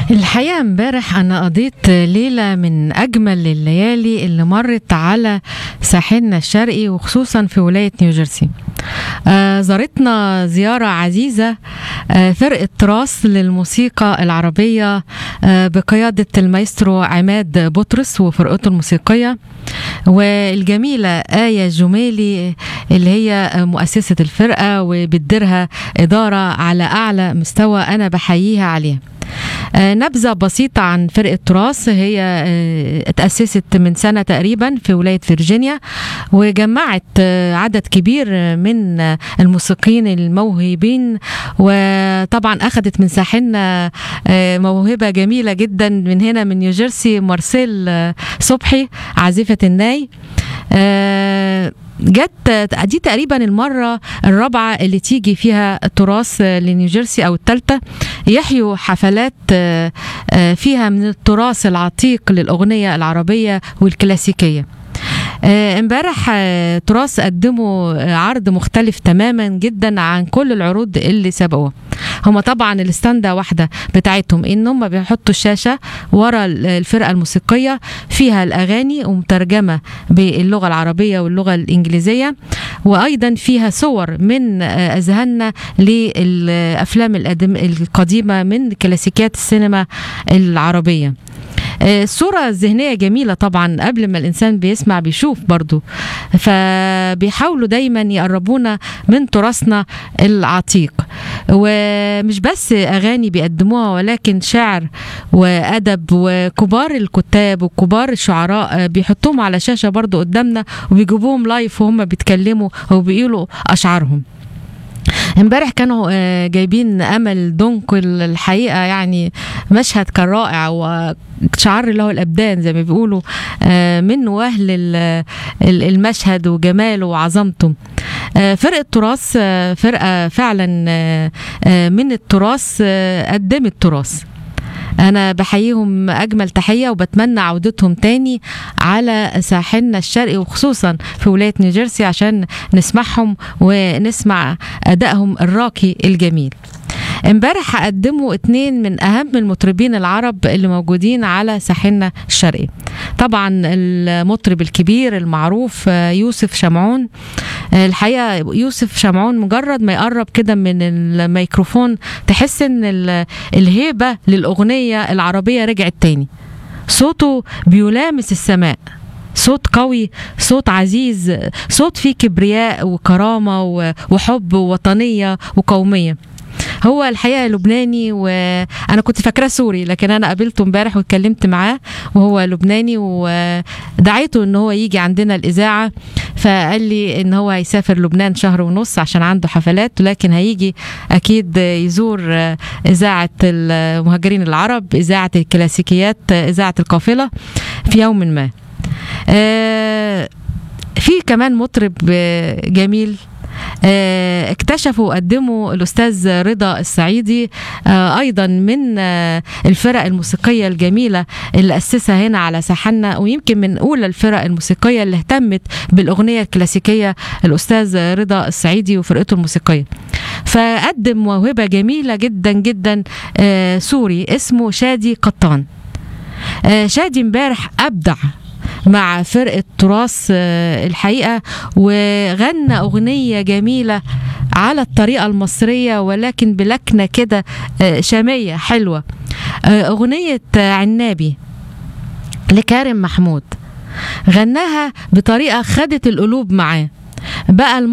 الحقيقة امبارح أنا قضيت ليلة من أجمل الليالي اللي مرت على ساحلنا الشرقي وخصوصا في ولاية نيوجيرسي آه زارتنا زيارة عزيزة آه فرقة تراث للموسيقى العربية آه بقيادة المايسترو عماد بطرس وفرقته الموسيقية والجميلة آية جمالي اللي هي مؤسسة الفرقة وبتديرها إدارة على أعلى مستوى أنا بحييها عليها آه نبذة بسيطة عن فرقة تراث هي آه اتأسست من سنة تقريبا في ولاية فيرجينيا وجمعت آه عدد كبير من الموسيقيين الموهوبين وطبعا أخذت من ساحلنا موهبة جميلة جدا من هنا من نيوجيرسي مارسيل صبحي عازفة الناي جت دي تقريبا المرة الرابعة اللي تيجي فيها التراث لنيوجيرسي أو الثالثة يحيوا حفلات فيها من التراث العتيق للأغنية العربية والكلاسيكية امبارح تراث قدموا عرض مختلف تماما جدا عن كل العروض اللي سبقوها هما طبعا الستاندة واحدة بتاعتهم ان هم بيحطوا الشاشة ورا الفرقة الموسيقية فيها الأغاني ومترجمة باللغة العربية واللغة الإنجليزية وأيضا فيها صور من أذهاننا للأفلام القديمة من كلاسيكيات السينما العربية الصورة الذهنية جميلة طبعا قبل ما الإنسان بيسمع بيشوف برضو فبيحاولوا دايما يقربونا من تراثنا العتيق ومش بس أغاني بيقدموها ولكن شعر وأدب وكبار الكتاب وكبار الشعراء بيحطوهم على شاشة برضو قدامنا وبيجيبوهم لايف وهم بيتكلموا وبيقولوا أشعارهم امبارح كانوا جايبين امل دونكل الحقيقه يعني مشهد كان رائع وشعر له الابدان زي ما بيقولوا من وهل المشهد وجماله وعظمته فرقه تراث فرقه فعلا من التراث قدمت تراث انا بحييهم اجمل تحيه وبتمنى عودتهم تاني على ساحلنا الشرقي وخصوصا في ولايه نيوجيرسي عشان نسمعهم ونسمع ادائهم الراقي الجميل امبارح قدموا اتنين من اهم المطربين العرب اللي موجودين على ساحلنا الشرقي طبعا المطرب الكبير المعروف يوسف شمعون الحقيقه يوسف شمعون مجرد ما يقرب كده من الميكروفون تحس ان الهيبه للاغنيه العربيه رجعت تاني صوته بيلامس السماء صوت قوي صوت عزيز صوت فيه كبرياء وكرامه وحب ووطنيه وقوميه هو الحقيقه لبناني وانا كنت فاكراه سوري لكن انا قابلته امبارح واتكلمت معاه وهو لبناني ودعيته ان هو يجي عندنا الاذاعه فقال لي ان هو هيسافر لبنان شهر ونص عشان عنده حفلات لكن هيجي اكيد يزور اذاعه المهاجرين العرب اذاعه الكلاسيكيات اذاعه القافله في يوم ما في كمان مطرب جميل اكتشفوا وقدموا الاستاذ رضا السعيدي ايضا من الفرق الموسيقيه الجميله اللي اسسها هنا على ساحلنا ويمكن من اولى الفرق الموسيقيه اللي اهتمت بالاغنيه الكلاسيكيه الاستاذ رضا السعيدي وفرقته الموسيقيه فقدم موهبه جميله جدا جدا سوري اسمه شادي قطان شادي امبارح ابدع مع فرقة تراث الحقيقة وغنى أغنية جميلة على الطريقة المصرية ولكن بلكنة كده شامية حلوة أغنية عنابي لكارم محمود غناها بطريقة خدت القلوب معاه بقى